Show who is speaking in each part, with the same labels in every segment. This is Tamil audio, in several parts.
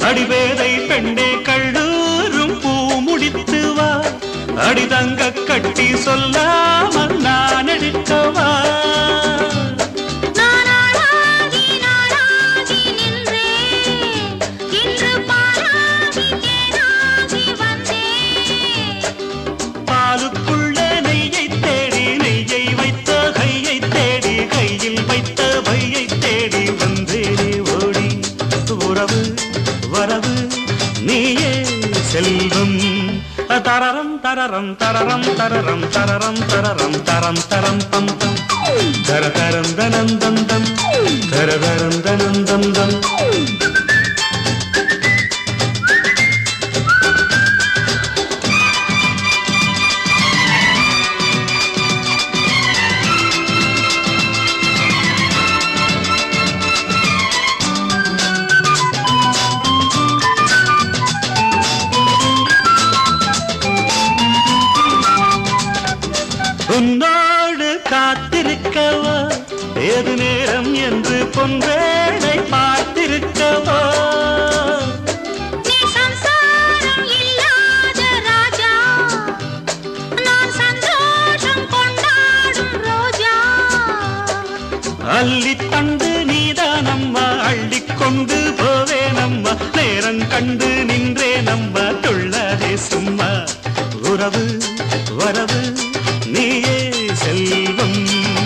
Speaker 1: அடிவேதை பெண்ணே கள்ளூரும் பூ முடித்து வா அடிதங்க கட்டி சொல்லாமல் நான் எடுக்கவா
Speaker 2: நானாளாகி நாளாகி நின்றேன் இன்று பாலாகி தேனாகி வந்தேன்
Speaker 1: பாலுக்குள்ளே நெய்யை தேடி நெய்யை வைத்த கையை தேடி கையில் வைத்த வையை தேடி வந்தேனே ஓடி உறவு வரவு நீயே செல்வம் தரரம் தரரம் தரரம் தரரம் தரரம் தரரம் தரம் தரம் பம் பம் தர தரம் தனம் தம் தம் தர தரம் தனம் தம் தம் உன்னோடு காத்திருக்கவா ஏது நேரம் என்று பொன்வேளை பார்த்திருக்கவா
Speaker 2: நீ சம்சாரம் இல்லாத ராஜா நான் சந்தோஷம் கொண்டாடும் ரோஜா
Speaker 1: அள்ளி தந்து நீதானம்மா அள்ளிக்கொண்டு போவேனம்மா நேரம் கண்டு நின்றேனம்மா துள்ளதே சும்மா உறவு வரவு நீயே செல்வம்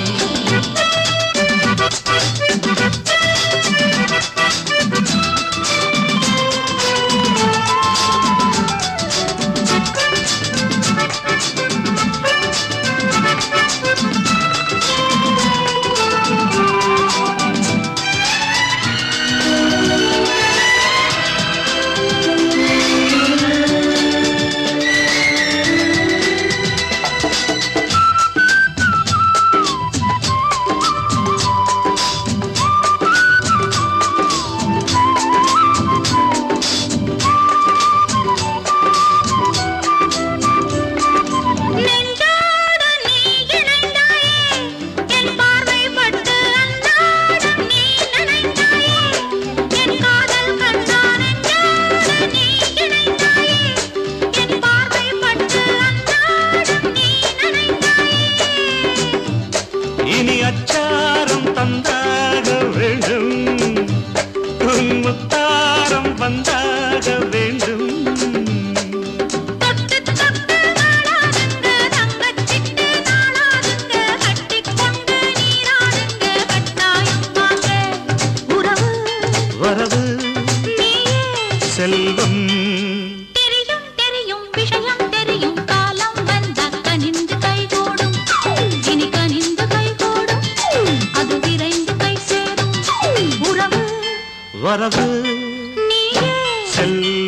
Speaker 2: நெஞ்சோடு நீ இணைந்தாயே என் பார்வை பட்டு அன்னாடம் நீ நினைந்தாயே என் காதல் கண்ணா நெஞ்சோடு நீ இணைந்தாயே என் பார்வை பட்டு அன்னாடம் நீ நினைந்தாயே
Speaker 1: இனி அச்சாரம் தந்தாக வேண்டும் உன் முத்தாரம் வந்தாக வேண்டும்
Speaker 2: தொட்டு தொட்டு நாளாதுங்க தங்கச்சிட்டு நாளாதுங்க கட்டிக்கொண்டு நீராடுங்க கட்டாயம் வாங்க உறவு
Speaker 1: வரவு
Speaker 2: நீயே
Speaker 1: செல்வம்
Speaker 2: தெரியும் தெரியும் விஷயம் தெரியும் காலம் வந்த கனிந்து கைகூடும் இனி கனிந்து கைகூடும் அது விரைந்து கை சேரும் உறவு
Speaker 1: வரவு
Speaker 2: நீயே
Speaker 1: செல்வம்